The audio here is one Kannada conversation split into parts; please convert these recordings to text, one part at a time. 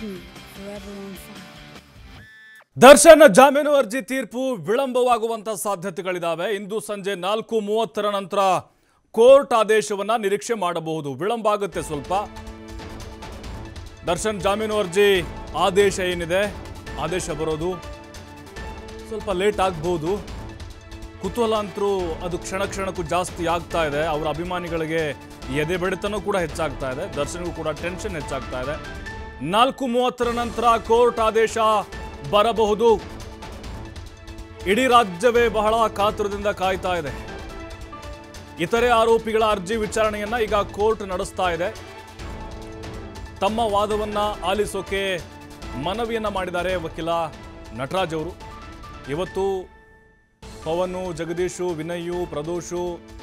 forever on fire. ದರ್ಶನ್ ಜಾಮೀನು ಅರ್ಜಿ ತೀರ್ಪು ವಿಳಂಬವಾಗುವಂತ ಸಾಧ್ಯತೆಗಳಿದಾವೆ ಇಂದು ಸಂಜೆ ನಾಲ್ಕು ಮೂವತ್ತರ ನಂತರ ಕೋರ್ಟ್ ಆದೇಶವನ್ನ ನಿರೀಕ್ಷೆ ಮಾಡಬಹುದು ವಿಳಂಬ ಆಗುತ್ತೆ ಸ್ವಲ್ಪ ದರ್ಶನ್ ಜಾಮೀನು ಅರ್ಜಿ ಆದೇಶ ಏನಿದೆ ಆದೇಶ ಬರೋದು ಸ್ವಲ್ಪ ಲೇಟ್ ಆಗ್ಬೋದು ಕುತೂಹಲ ಅಂತರೂ ಅದು ಕ್ಷಣ ಕ್ಷಣಕ್ಕೂ ಜಾಸ್ತಿ ಆಗ್ತಾ ಇದೆ ಅವರ ಅಭಿಮಾನಿಗಳಿಗೆ ಎದೆ ಬಡಿತನೂ ಕೂಡ ಹೆಚ್ಚಾಗ್ತಾ ಇದೆ ದರ್ಶನ್ಗೂ ಕೂಡ ಟೆನ್ಷನ್ ಹೆಚ್ಚಾಗ್ತಾ ಇದೆ ನಾಲ್ಕು ಮೂವತ್ತರ ನಂತರ ಕೋರ್ಟ್ ಆದೇಶ ಬರಬಹುದು ಇಡೀ ರಾಜ್ಯವೇ ಬಹಳ ಕಾತುರದಿಂದ ಕಾಯ್ತಾ ಇದೆ ಇತರೆ ಆರೋಪಿಗಳ ಅರ್ಜಿ ವಿಚಾರಣೆಯನ್ನ ಈಗ ಕೋರ್ಟ್ ನಡೆಸ್ತಾ ಇದೆ ತಮ್ಮ ವಾದವನ್ನ ಆಲಿಸೋಕೆ ಮನವಿಯನ್ನ ಮಾಡಿದ್ದಾರೆ ವಕೀಲ ನಟರಾಜ್ ಅವರು ಇವತ್ತು ಪವನು ಜಗದೀಶು ವಿನಯು ಪ್ರದೋಷು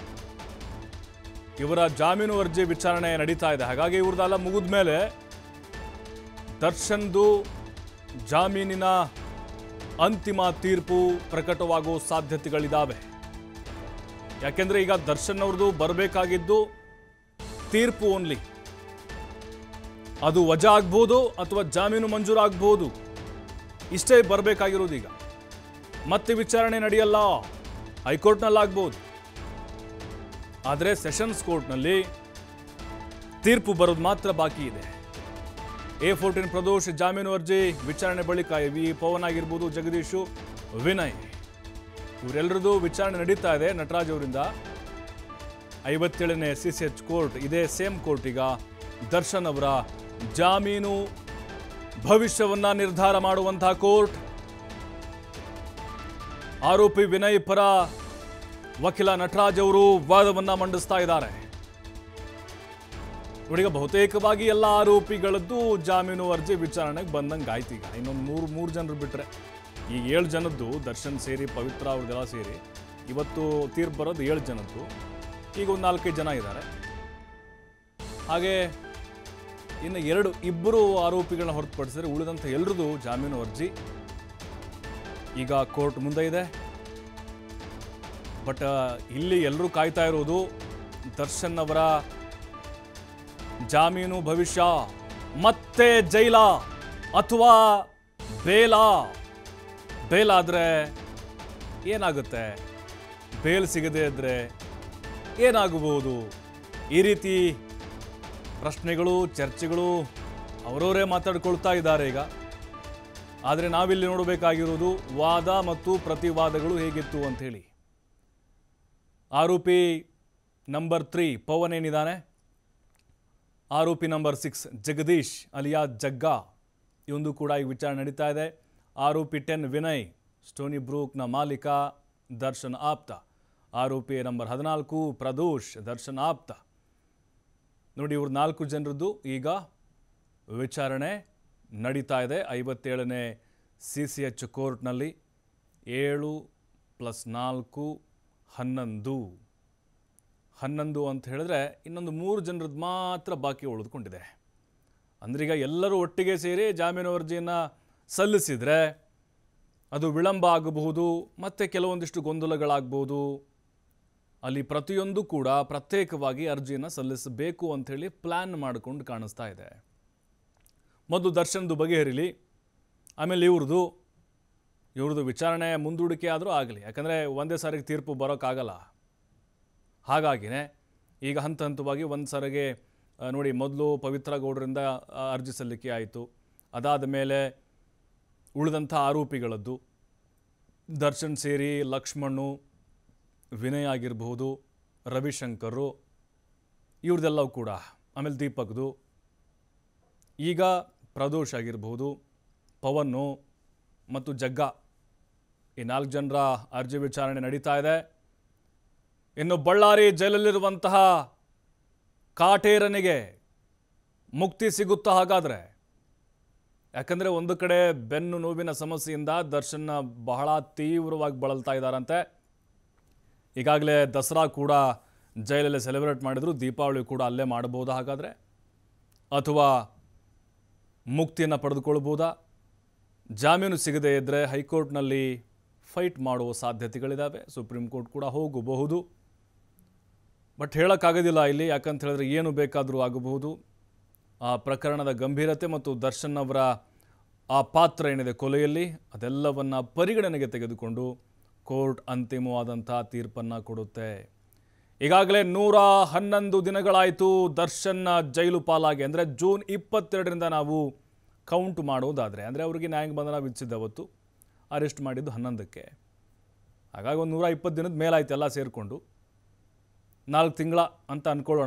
ಇವರ ಜಾಮೀನು ಅರ್ಜಿ ವಿಚಾರಣೆ ನಡೀತಾ ಇದೆ ಹಾಗಾಗಿ ಇವ್ರದ್ದೆಲ್ಲ ಮುಗಿದ ಮೇಲೆ ದರ್ಶನ್ದು ಜಾಮೀನಿನ ಅಂತಿಮ ತೀರ್ಪು ಪ್ರಕಟವಾಗುವ ಸಾಧ್ಯತೆಗಳಿದ್ದಾವೆ ಯಾಕೆಂದ್ರೆ ಈಗ ದರ್ಶನ್ ಅವ್ರದ್ದು ಬರಬೇಕಾಗಿದ್ದು ತೀರ್ಪು ಓನ್ಲಿ ಅದು ವಜಾ ಆಗ್ಬೋದು ಅಥವಾ ಜಾಮೀನು ಮಂಜೂರಾಗ್ಬೋದು ಇಷ್ಟೇ ಬರಬೇಕಾಗಿರೋದು ಈಗ ಮತ್ತೆ ವಿಚಾರಣೆ ನಡೆಯಲ್ಲ ಹೈಕೋರ್ಟ್ನಲ್ಲಾಗ್ಬೋದು ಆದರೆ ಸೆಷನ್ಸ್ ಕೋರ್ಟ್ನಲ್ಲಿ ತೀರ್ಪು ಬರೋದು ಮಾತ್ರ ಬಾಕಿ ಇದೆ ಎ ಫೋರ್ಟೀನ್ ಪ್ರದೋಷ್ ಜಾಮೀನು ಅರ್ಜಿ ವಿಚಾರಣೆ ಬಳಿಕ ವಿ ಪವನ್ ಆಗಿರ್ಬೋದು ಜಗದೀಶು ವಿನಯ್ ಇವರೆಲ್ಲರದು ವಿಚಾರಣೆ ನಡೀತಾ ಇದೆ ನಟರಾಜ್ ಅವರಿಂದ ಐವತ್ತೇಳನೇ ಸಿ ಸಿ ಎಚ್ ಕೋರ್ಟ್ ಇದೇ ಸೇಮ್ ಕೋರ್ಟ್ ಈಗ ದರ್ಶನ್ ಅವರ ಜಾಮೀನು ಭವಿಷ್ಯವನ್ನ ನಿರ್ಧಾರ ಮಾಡುವಂತಹ ಕೋರ್ಟ್ ಆರೋಪಿ ವಿನಯ್ ಪರ ವಕೀಲ ನಟರಾಜ್ ಅವರು ವಾದವನ್ನ ಮಂಡಿಸ್ತಾ ಇದ್ದಾರೆ ನೋಡೀಗ ಬಹುತೇಕವಾಗಿ ಎಲ್ಲ ಆರೋಪಿಗಳದ್ದು ಜಾಮೀನು ಅರ್ಜಿ ವಿಚಾರಣೆಗೆ ಬಂದಂಗೆ ಆಯ್ತು ಈಗ ಇನ್ನೊಂದು ಮೂರು ಮೂರು ಜನರು ಬಿಟ್ಟರೆ ಈ ಏಳು ಜನದ್ದು ದರ್ಶನ್ ಸೇರಿ ಪವಿತ್ರ ಅವ್ರದ್ದೆಲ್ಲ ಸೇರಿ ಇವತ್ತು ತೀರ್ಪು ಬರೋದು ಏಳು ಜನದ್ದು ಈಗ ಒಂದು ನಾಲ್ಕೈದು ಜನ ಇದ್ದಾರೆ ಹಾಗೆ ಇನ್ನು ಎರಡು ಇಬ್ಬರು ಆರೋಪಿಗಳನ್ನ ಹೊರತುಪಡಿಸಿದ್ರೆ ಉಳಿದಂಥ ಎಲ್ಲರದು ಜಾಮೀನು ಅರ್ಜಿ ಈಗ ಕೋರ್ಟ್ ಮುಂದೆ ಇದೆ ಬಟ್ ಇಲ್ಲಿ ಎಲ್ಲರೂ ಕಾಯ್ತಾ ಇರೋದು ದರ್ಶನ್ ಅವರ ಜಾಮೀನು ಭವಿಷ್ಯ ಮತ್ತೆ ಜೈಲ ಅಥವಾ ಬೇಲ ಬೇಲಾದ್ರೆ ಏನಾಗುತ್ತೆ ಬೇಲ್ ಸಿಗದೆ ಇದ್ರೆ ಏನಾಗಬಹುದು ಈ ರೀತಿ ಪ್ರಶ್ನೆಗಳು ಚರ್ಚೆಗಳು ಅವರವರೇ ಮಾತಾಡ್ಕೊಳ್ತಾ ಇದ್ದಾರೆ ಈಗ ಆದರೆ ನಾವಿಲ್ಲಿ ನೋಡಬೇಕಾಗಿರೋದು ವಾದ ಮತ್ತು ಪ್ರತಿವಾದಗಳು ಹೇಗಿತ್ತು ಅಂತ ಹೇಳಿ ಆರೋಪಿ ನಂಬರ್ ತ್ರೀ ಪವನ್ ಏನಿದ್ದಾನೆ ಆರೋಪಿ number six Jagadish alias Jagga ಇವೊಂದು ಕೂಡ ಈ ವಿಚಾರಣೆ ನಡೀತಾ ಇದೆ ಆರೋಪಿ ಟೆನ್ ವಿನಯ್ ಸ್ಟೋನಿ ಬ್ರೂಕ್ನ ಮಾಲೀಕ ದರ್ಶನ್ ಆಪ್ತ ಆರೋಪಿ ನಂಬರ್ ಹದಿನಾಲ್ಕು ಪ್ರದೋಷ್ ದರ್ಶನ್ ಆಪ್ತ ನೋಡಿ ಇವ್ರ ನಾಲ್ಕು ಜನರದ್ದು ಈಗ ವಿಚಾರಣೆ ನಡೀತಾ ಇದೆ ಐವತ್ತೇಳನೇ ಸಿ ಸಿ ಎಚ್ ಕೋರ್ಟ್ನಲ್ಲಿ ಏಳು ಪ್ಲಸ್ ನಾಲ್ಕು ಹನ್ನೊಂದು ಹನ್ನೊಂದು ಅಂತ ಹೇಳಿದ್ರೆ ಇನ್ನೊಂದು ಮೂರು ಜನರದ್ದು ಮಾತ್ರ ಬಾಕಿ ಉಳಿದುಕೊಂಡಿದೆ ಅಂದ್ರೆ ಈಗ ಎಲ್ಲರೂ ಒಟ್ಟಿಗೆ ಸೇರಿ ಜಾಮೀನು ಅರ್ಜಿಯನ್ನು ಸಲ್ಲಿಸಿದರೆ ಅದು ವಿಳಂಬ ಆಗಬಹುದು ಮತ್ತು ಕೆಲವೊಂದಿಷ್ಟು ಗೊಂದಲಗಳಾಗ್ಬೋದು ಅಲ್ಲಿ ಪ್ರತಿಯೊಂದು ಕೂಡ ಪ್ರತ್ಯೇಕವಾಗಿ ಅರ್ಜಿಯನ್ನು ಸಲ್ಲಿಸಬೇಕು ಅಂಥೇಳಿ ಪ್ಲ್ಯಾನ್ ಮಾಡಿಕೊಂಡು ಕಾಣಿಸ್ತಾ ಇದೆ ಮೊದಲು ದರ್ಶನ್ದು ಬಗೆಹರಿಲಿ ಆಮೇಲೆ ಇವ್ರದ್ದು ಇವ್ರದ್ದು ವಿಚಾರಣೆ ಮುಂದೂಡಿಕೆ ಆದರೂ ಆಗಲಿ ಯಾಕಂದರೆ ಒಂದೇ ಸಾರಿಗೆ ತೀರ್ಪು ಬರೋಕ್ಕಾಗಲ್ಲ ಹಾಗಾಗಿನೇ ಈಗ ಹಂತ ಹಂತವಾಗಿ ಒಂದು ಸಾರಿಗೆ ಆ, ನೋಡಿ ಮೊದಲು ಪವಿತ್ರ ಗೌಡರಿಂದ ಆ, ಅರ್ಜಿ ಸಲ್ಲಿಕೆ ಆಯಿತು ಅದಾದ ಮೇಲೆ ಉಳಿದಂಥ ಆರೋಪಿಗಳದ್ದು ದರ್ಶನ್ ಸೇರಿ ಲಕ್ಷ್ಮಣ್ಣು ವಿನಯ್ ಆಗಿರಬಹುದು ರವಿಶಂಕರು ಇವ್ರದ್ದೆಲ್ಲವೂ ಕೂಡ ಆಮೇಲೆ ದೀಪಕ್ದು ಈಗ ಪ್ರದೋಷ್ ಆಗಿರಬಹುದು ಪವನ್ನು ಮತ್ತು ಜಗ್ಗ ಈ ನಾಲ್ಕು ಜನರ ಅರ್ಜಿ ವಿಚಾರಣೆ ನಡೀತಾ ಇದೆ ಇನ್ನು ಬಳ್ಳಾರಿ ಜೈಲಲ್ಲಿರುವಂತಹ ಕಾಟೇರನಿಗೆ ಮುಕ್ತಿ ಸಿಗುತ್ತಾ ಹಾಗಾದರೆ ಯಾಕಂದರೆ ಒಂದು ಕಡೆ ಬೆನ್ನು ನೋವಿನ ಸಮಸ್ಯೆಯಿಂದ ದರ್ಶನ್ನ ಬಹಳ ತೀವ್ರವಾಗಿ ಬಳಲ್ತಾ ಇದ್ದಾರಂತೆ ಈಗಾಗಲೇ ದಸರಾ ಕೂಡ ಜೈಲಲ್ಲೇ ಸೆಲೆಬ್ರೇಟ್ ಮಾಡಿದ್ರು ದೀಪಾವಳಿ ಕೂಡ ಅಲ್ಲೇ ಮಾಡಬಹುದಾ ಹಾಗಾದರೆ ಅಥವಾ ಮುಕ್ತಿಯನ್ನು ಪಡೆದುಕೊಳ್ಬೋದಾ ಜಾಮೀನು ಸಿಗದೇ ಇದ್ದರೆ ಹೈಕೋರ್ಟ್ನಲ್ಲಿ ಫೈಟ್ ಮಾಡುವ ಸಾಧ್ಯತೆಗಳಿದ್ದಾವೆ ಸುಪ್ರೀಂ ಕೋರ್ಟ್ ಕೂಡ ಹೋಗಬಹುದು ಬಟ್ ಹೇಳೋಕ್ಕಾಗೋದಿಲ್ಲ ಇಲ್ಲಿ ಯಾಕಂತ ಹೇಳಿದ್ರೆ ಏನು ಬೇಕಾದರೂ ಆಗಬಹುದು ಆ ಪ್ರಕರಣದ ಗಂಭೀರತೆ ಮತ್ತು ದರ್ಶನ್ ಅವರ ಆ ಪಾತ್ರ ಏನಿದೆ ಕೊಲೆಯಲ್ಲಿ ಅದೆಲ್ಲವನ್ನು ಪರಿಗಣನೆಗೆ ತೆಗೆದುಕೊಂಡು ಕೋರ್ಟ್ ಅಂತಿಮವಾದಂಥ ತೀರ್ಪನ್ನು ಕೊಡುತ್ತೆ ಈಗಾಗಲೇ ನೂರ ಹನ್ನೊಂದು ದಿನಗಳಾಯಿತು ದರ್ಶನ್ನ ಜೈಲು ಪಾಲಾಗಿ ಅಂದರೆ ಜೂನ್ ಇಪ್ಪತ್ತೆರಡರಿಂದ ನಾವು ಕೌಂಟ್ ಮಾಡೋದಾದರೆ ಅಂದರೆ ಅವರಿಗೆ ನ್ಯಾಯಾಂಗ ಬಂಧನ ವಿಧಿಸಿದ್ದ ಅವತ್ತು ಅರೆಸ್ಟ್ ಮಾಡಿದ್ದು ಹನ್ನೊಂದಕ್ಕೆ ಹಾಗಾಗಿ ಒಂದು ನೂರ ಇಪ್ಪತ್ತು ದಿನದ ಮೇಲಾಯ್ತು ಎಲ್ಲ ಸೇರಿಕೊಂಡು ನಾಲ್ಕು ತಿಂಗಳ ಅಂತ ಅಂದ್ಕೊಳ್ಳೋಣ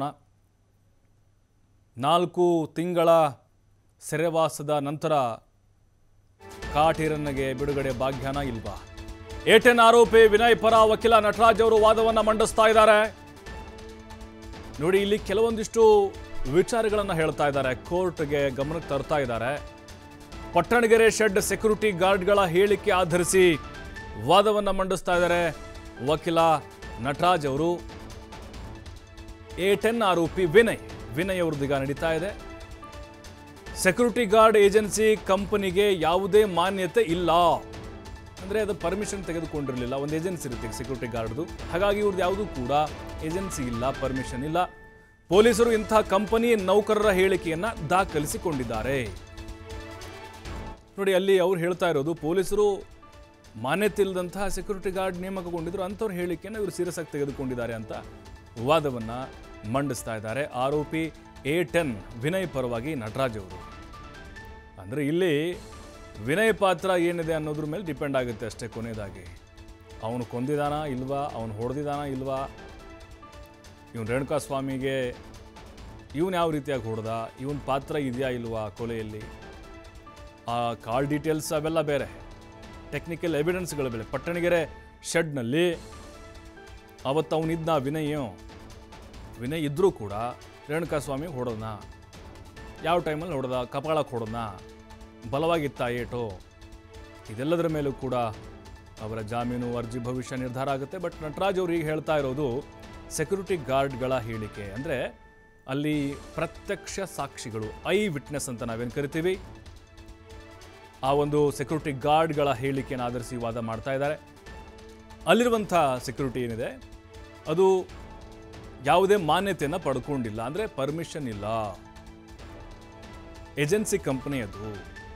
ನಾಲ್ಕು ತಿಂಗಳ ಸೆರೆವಾಸದ ನಂತರ ಕಾಟೀರನ್ನಿಗೆ ಬಿಡುಗಡೆ ಭಾಗ್ಯನ ಇಲ್ವಾ ಏಟೆನ್ ಆರೋಪಿ ವಿನಯ್ ಪರ ವಕೀಲ ನಟರಾಜ್ ಅವರು ವಾದವನ್ನು ಮಂಡಿಸ್ತಾ ಇದ್ದಾರೆ ನೋಡಿ ಇಲ್ಲಿ ಕೆಲವೊಂದಿಷ್ಟು ವಿಚಾರಗಳನ್ನು ಹೇಳ್ತಾ ಇದ್ದಾರೆ ಕೋರ್ಟ್ಗೆ ಗಮನಕ್ಕೆ ತರ್ತಾ ಇದ್ದಾರೆ ಪಟ್ಟಣಗೆರೆ ಶೆಡ್ ಸೆಕ್ಯೂರಿಟಿ ಗಾರ್ಡ್ಗಳ ಹೇಳಿಕೆ ಆಧರಿಸಿ ವಾದವನ್ನು ಮಂಡಿಸ್ತಾ ಇದ್ದಾರೆ ವಕೀಲ ನಟರಾಜ್ ಅವರು ಎ ಟೆನ್ ಆರೋಪಿ ವಿನಯ್ ವಿನಯ್ ಅವ್ರದ್ದು ಈಗ ನಡೀತಾ ಇದೆ ಸೆಕ್ಯೂರಿಟಿ ಗಾರ್ಡ್ ಏಜೆನ್ಸಿ ಕಂಪನಿಗೆ ಯಾವುದೇ ಮಾನ್ಯತೆ ಇಲ್ಲ ಅಂದರೆ ಅದು ಪರ್ಮಿಷನ್ ತೆಗೆದುಕೊಂಡಿರಲಿಲ್ಲ ಒಂದು ಏಜೆನ್ಸಿ ಇರುತ್ತೆ ಸೆಕ್ಯೂರಿಟಿ ಗಾರ್ಡ್ದು ಹಾಗಾಗಿ ಇವ್ರದ್ದು ಯಾವುದೂ ಕೂಡ ಏಜೆನ್ಸಿ ಇಲ್ಲ ಪರ್ಮಿಷನ್ ಇಲ್ಲ ಪೊಲೀಸರು ಇಂಥ ಕಂಪನಿ ನೌಕರರ ಹೇಳಿಕೆಯನ್ನು ದಾಖಲಿಸಿಕೊಂಡಿದ್ದಾರೆ ನೋಡಿ ಅಲ್ಲಿ ಅವ್ರು ಹೇಳ್ತಾ ಇರೋದು ಪೊಲೀಸರು ಮಾನ್ಯತೆ ಇಲ್ಲದಂತಹ ಸೆಕ್ಯೂರಿಟಿ ಗಾರ್ಡ್ ನೇಮಕಗೊಂಡಿದ್ರು ಅಂಥವ್ರ ಹೇಳಿಕೆಯನ್ನು ಇವರು ಸೀರಿಯಸ್ ಆಗಿ ತೆಗೆದುಕೊಂಡಿದ್ದಾರೆ ಅಂತ ವಾದವನ್ನು ಮಂಡಿಸ್ತಾ ಇದ್ದಾರೆ ಆರೋಪಿ ಎ ಟೆನ್ ವಿನಯ್ ಪರವಾಗಿ ನಟರಾಜ್ ಅವರು ಅಂದರೆ ಇಲ್ಲಿ ವಿನಯ್ ಪಾತ್ರ ಏನಿದೆ ಅನ್ನೋದ್ರ ಮೇಲೆ ಡಿಪೆಂಡ್ ಆಗುತ್ತೆ ಅಷ್ಟೇ ಕೊನೆಯದಾಗಿ ಅವನು ಕೊಂದಿದಾನ ಇಲ್ವಾ ಅವನು ಹೊಡೆದಿದಾನ ಇಲ್ವಾ ಇವನು ರೇಣುಕಾ ಸ್ವಾಮಿಗೆ ಇವನು ಯಾವ ರೀತಿಯಾಗಿ ಹೊಡೆದ ಇವನ ಪಾತ್ರ ಇದೆಯಾ ಇಲ್ವಾ ಕೊಲೆಯಲ್ಲಿ ಆ ಕಾಲ್ ಡೀಟೇಲ್ಸ್ ಅವೆಲ್ಲ ಬೇರೆ ಟೆಕ್ನಿಕಲ್ ಎವಿಡೆನ್ಸ್ಗಳು ಬೇರೆ ಪಟ್ಟಣಗೆರೆ ಶೆಡ್ನಲ್ಲಿ ಅವತ್ತು ಅವನಿದ್ನ ವಿನಯ್ ವಿನಯ್ ಇದ್ದರೂ ಕೂಡ ರೇಣುಕಾ ಸ್ವಾಮಿ ಹೊಡೆದ್ನ ಯಾವ ಟೈಮಲ್ಲಿ ಹೊಡೆದ ಕಪಾಳಕ್ಕೆ ಹೊಡೆದ್ನ ಬಲವಾಗಿತ್ತ ಏಟು ಇದೆಲ್ಲದರ ಮೇಲೂ ಕೂಡ ಅವರ ಜಾಮೀನು ಅರ್ಜಿ ಭವಿಷ್ಯ ನಿರ್ಧಾರ ಆಗುತ್ತೆ ಬಟ್ ನಟರಾಜ್ ಅವರು ಈಗ ಹೇಳ್ತಾ ಇರೋದು ಸೆಕ್ಯೂರಿಟಿ ಗಾರ್ಡ್ಗಳ ಹೇಳಿಕೆ ಅಂದರೆ ಅಲ್ಲಿ ಪ್ರತ್ಯಕ್ಷ ಸಾಕ್ಷಿಗಳು ಐ ವಿಟ್ನೆಸ್ ಅಂತ ನಾವೇನು ಕರಿತೀವಿ ಆ ಒಂದು ಸೆಕ್ಯೂರಿಟಿ ಗಾರ್ಡ್ಗಳ ಹೇಳಿಕೆಯನ್ನು ಆಧರಿಸಿ ವಾದ ಮಾಡ್ತಾ ಇದ್ದಾರೆ ಅಲ್ಲಿರುವಂಥ ಸೆಕ್ಯೂರಿಟಿ ಏನಿದೆ ಅದು ಯಾವುದೇ ಮಾನ್ಯತೆಯನ್ನು ಪಡ್ಕೊಂಡಿಲ್ಲ ಅಂದರೆ ಪರ್ಮಿಷನ್ ಇಲ್ಲ ಏಜೆನ್ಸಿ ಕಂಪನಿ ಅದು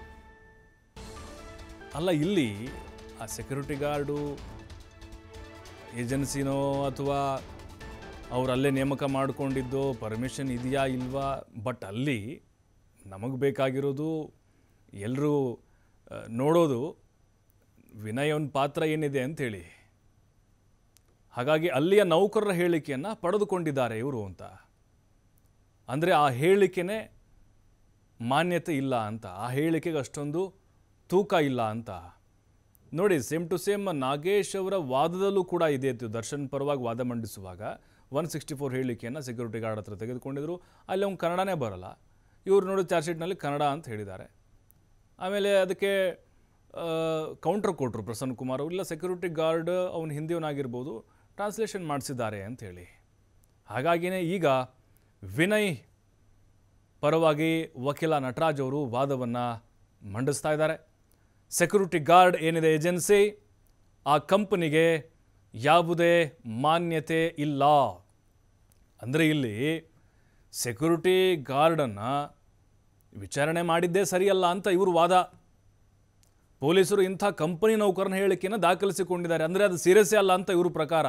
ಅಲ್ಲ ಇಲ್ಲಿ ಆ ಸೆಕ್ಯೂರಿಟಿ ಗಾರ್ಡು ಏಜೆನ್ಸಿನೋ ಅಥವಾ ಅವ್ರು ಅಲ್ಲೇ ನೇಮಕ ಮಾಡಿಕೊಂಡಿದ್ದು ಪರ್ಮಿಷನ್ ಇದೆಯಾ ಇಲ್ವಾ ಬಟ್ ಅಲ್ಲಿ ನಮಗೆ ಬೇಕಾಗಿರೋದು ಎಲ್ಲರೂ ನೋಡೋದು ವಿನಯನ್ ಪಾತ್ರ ಏನಿದೆ ಅಂಥೇಳಿ ಹಾಗಾಗಿ ಅಲ್ಲಿಯ ನೌಕರರ ಹೇಳಿಕೆಯನ್ನು ಪಡೆದುಕೊಂಡಿದ್ದಾರೆ ಇವರು ಅಂತ ಅಂದರೆ ಆ ಹೇಳಿಕೆನೇ ಮಾನ್ಯತೆ ಇಲ್ಲ ಅಂತ ಆ ಹೇಳಿಕೆಗೆ ಅಷ್ಟೊಂದು ತೂಕ ಇಲ್ಲ ಅಂತ ನೋಡಿ ಸೇಮ್ ಟು ಸೇಮ್ ನಾಗೇಶ್ ಅವರ ವಾದದಲ್ಲೂ ಕೂಡ ಇದೆ ಇತ್ತು ದರ್ಶನ್ ಪರವಾಗಿ ವಾದ ಮಂಡಿಸುವಾಗ ಒನ್ ಸಿಕ್ಸ್ಟಿ ಫೋರ್ ಹೇಳಿಕೆಯನ್ನು ಸೆಕ್ಯೂರಿಟಿ ಗಾರ್ಡ್ ಹತ್ರ ತೆಗೆದುಕೊಂಡಿದ್ರು ಅಲ್ಲಿ ಅವ್ನು ಕನ್ನಡನೇ ಬರಲ್ಲ ಇವ್ರು ನೋಡಿ ಚಾರ್ಜ್ ಶೀಟ್ನಲ್ಲಿ ಕನ್ನಡ ಅಂತ ಹೇಳಿದ್ದಾರೆ ಆಮೇಲೆ ಅದಕ್ಕೆ ಕೌಂಟರ್ ಕೊಟ್ಟರು ಪ್ರಸನ್ನ ಕುಮಾರ್ ಅವರು ಇಲ್ಲ ಸೆಕ್ಯೂರಿಟಿ ಗಾರ್ಡ್ ಅವನು ಹಿಂದಿಯವನಾಗಿರ್ಬೋದು ಟ್ರಾನ್ಸ್ಲೇಷನ್ ಮಾಡಿಸಿದ್ದಾರೆ ಅಂಥೇಳಿ ಹಾಗಾಗಿಯೇ ಈಗ ವಿನಯ್ ಪರವಾಗಿ ವಕೀಲ ನಟರಾಜ್ ಅವರು ವಾದವನ್ನು ಮಂಡಿಸ್ತಾ ಇದ್ದಾರೆ ಸೆಕ್ಯೂರಿಟಿ ಗಾರ್ಡ್ ಏನಿದೆ ಏಜೆನ್ಸಿ ಆ ಕಂಪನಿಗೆ ಯಾವುದೇ ಮಾನ್ಯತೆ ಇಲ್ಲ ಅಂದರೆ ಇಲ್ಲಿ ಸೆಕ್ಯೂರಿಟಿ ಗಾರ್ಡನ್ನು ವಿಚಾರಣೆ ಮಾಡಿದ್ದೇ ಸರಿಯಲ್ಲ ಅಂತ ಇವರು ವಾದ ಪೊಲೀಸರು ಇಂಥ ಕಂಪನಿ ನೌಕರನ ಹೇಳಿಕೆಯನ್ನು ದಾಖಲಿಸಿಕೊಂಡಿದ್ದಾರೆ ಅಂದರೆ ಅದು ಸೀರಿಯಸ್ಸೇ ಅಲ್ಲ ಅಂತ ಇವರು ಪ್ರಕಾರ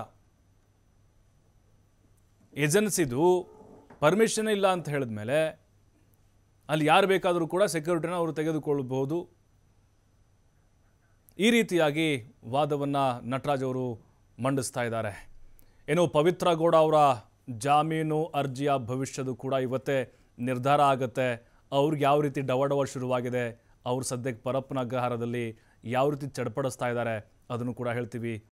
ಏಜೆನ್ಸಿದು ಪರ್ಮಿಷನ್ ಇಲ್ಲ ಅಂತ ಹೇಳಿದ್ಮೇಲೆ ಅಲ್ಲಿ ಯಾರು ಬೇಕಾದರೂ ಕೂಡ ಸೆಕ್ಯೂರಿಟಿನ ಅವರು ತೆಗೆದುಕೊಳ್ಳಬಹುದು ಈ ರೀತಿಯಾಗಿ ವಾದವನ್ನು ನಟರಾಜ್ ಅವರು ಮಂಡಿಸ್ತಾ ಇದ್ದಾರೆ ಏನು ಪವಿತ್ರ ಗೌಡ ಅವರ ಜಾಮೀನು ಅರ್ಜಿಯ ಭವಿಷ್ಯದ ಕೂಡ ಇವತ್ತೇ ನಿರ್ಧಾರ ಆಗುತ್ತೆ ಅವ್ರಿಗೆ ಯಾವ ರೀತಿ ಡವಡವ ಶುರುವಾಗಿದೆ ಅವ್ರು ಸದ್ಯಕ್ಕೆ ಪರಪ್ಪನ ಅಗ್ರಹಾರದಲ್ಲಿ ಯಾವ ರೀತಿ ಚಡ್ಪಡಿಸ್ತಾ ಇದ್ದಾರೆ ಅದನ್ನು ಕೂಡ ಹೇಳ್ತೀವಿ